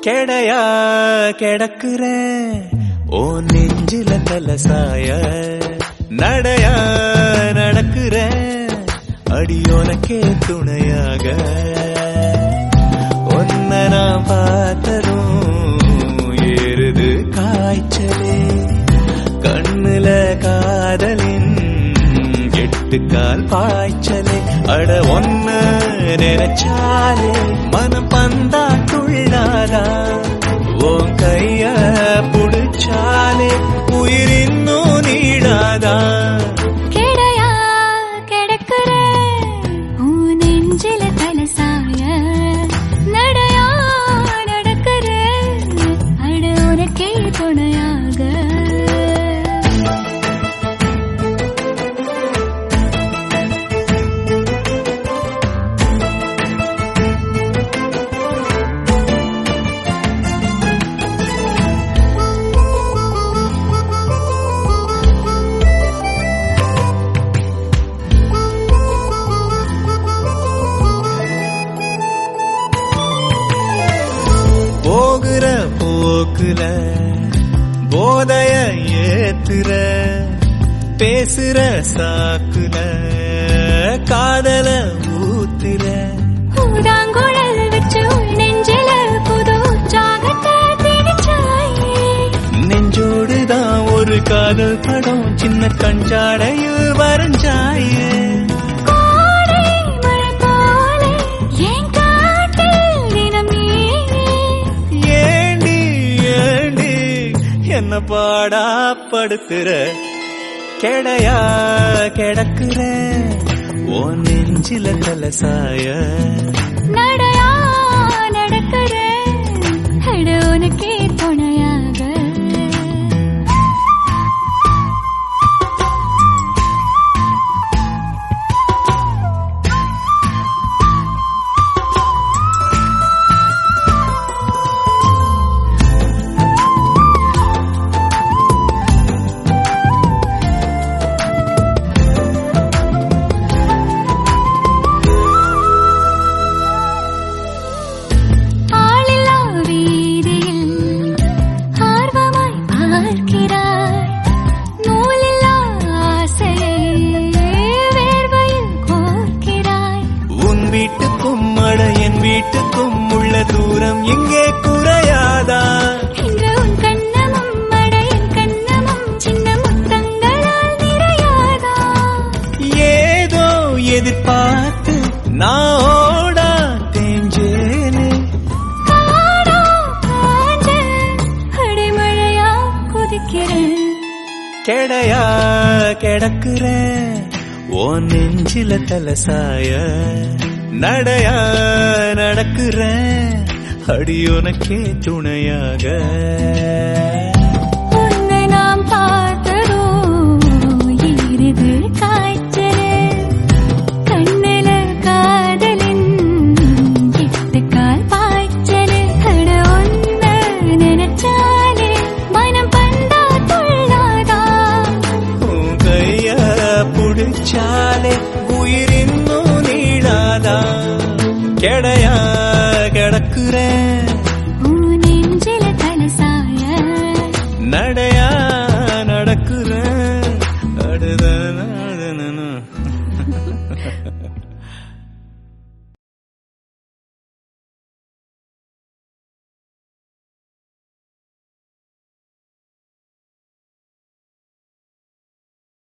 கெடையா கிடக்குற ஓ நெஞ்சில தலசாய நடையா நடக்குற அடியோனக்கே துணையாக ஒன்ன நான் பார்த்ததும் ஏறுது காய்ச்சலே கண்ணுல காதலின் எட்டு கால் பாய்ச்சலே அட ஒன்ன நினைச்சாலே மனம் பந்தா துள்ளாதா உன் கைய புடிச்சாலே உயிர் இன்னும் நீடாதா கெடையா கிடக்குற உன் நெஞ்சில தலசாய நடையா நடக்குற அட உனக்கே துணையாக போகிற போக்குல போதைய ஏத்துற பேசுற சாக்குல காதல ஊத்துற ஊதாங்குழல் வச்சு உன் நெஞ்சில புது உற்சாகத்தை திணிச்சாயே. நெஞ்சோடுதான் ஒரு காதல் படம் சின்ன கஞ்சாடையில் வரைஞ்சாயே கோடை மழை போல என் காட்டில் தினம் நீயே. ஏண்டி ஏண்டி என்ன பாடா படுத்துற கெடையா கிடக்குற ஓ நெஞ்சில தலசாய நடையா நடக்கிற அட உனக்கே துணையாக ஆளில்லா வீதியில் ஆர்வமாய் பார்க்கிறாய் நூலில்லா ஆசையை வேர்வையில் கோர்க்கிறாய் உன் வீட்டுக்கும் அட என் வீட்டுக்கும் உள்ள தூரம் எங்கே குறையாதா இன்று உன் கண்ணமும் மடையின் கண்ணமும் சின்ன முத்தங்களால் நிறையாதா ஏதோ எதிர்பார்த்து நான் ஓடா தேஞ்சேனே காடா காஞ்ச அடிமழையா குதிக்கிறேன் கெடையா கிடக்குற ஓ நெஞ்சில தலசாய நடையா நடக்குற அடியோனக்கே துணையாக உன்னை நாம் பார்த்ததோ ஈரது காய்ச்சலே கண்ணில காதலின் எட்டு கால் பாய்ச்சலே அட ஒன்ன நினைச்சாலே மனம் பந்தா துள்ளாதா உன் கைய புடிச்சாலே உயிர் இன்னும் நீடாதா கெடையா கிடக்குற உன் நெஞ்சில தலசாய நடையா நடக்குற அடுத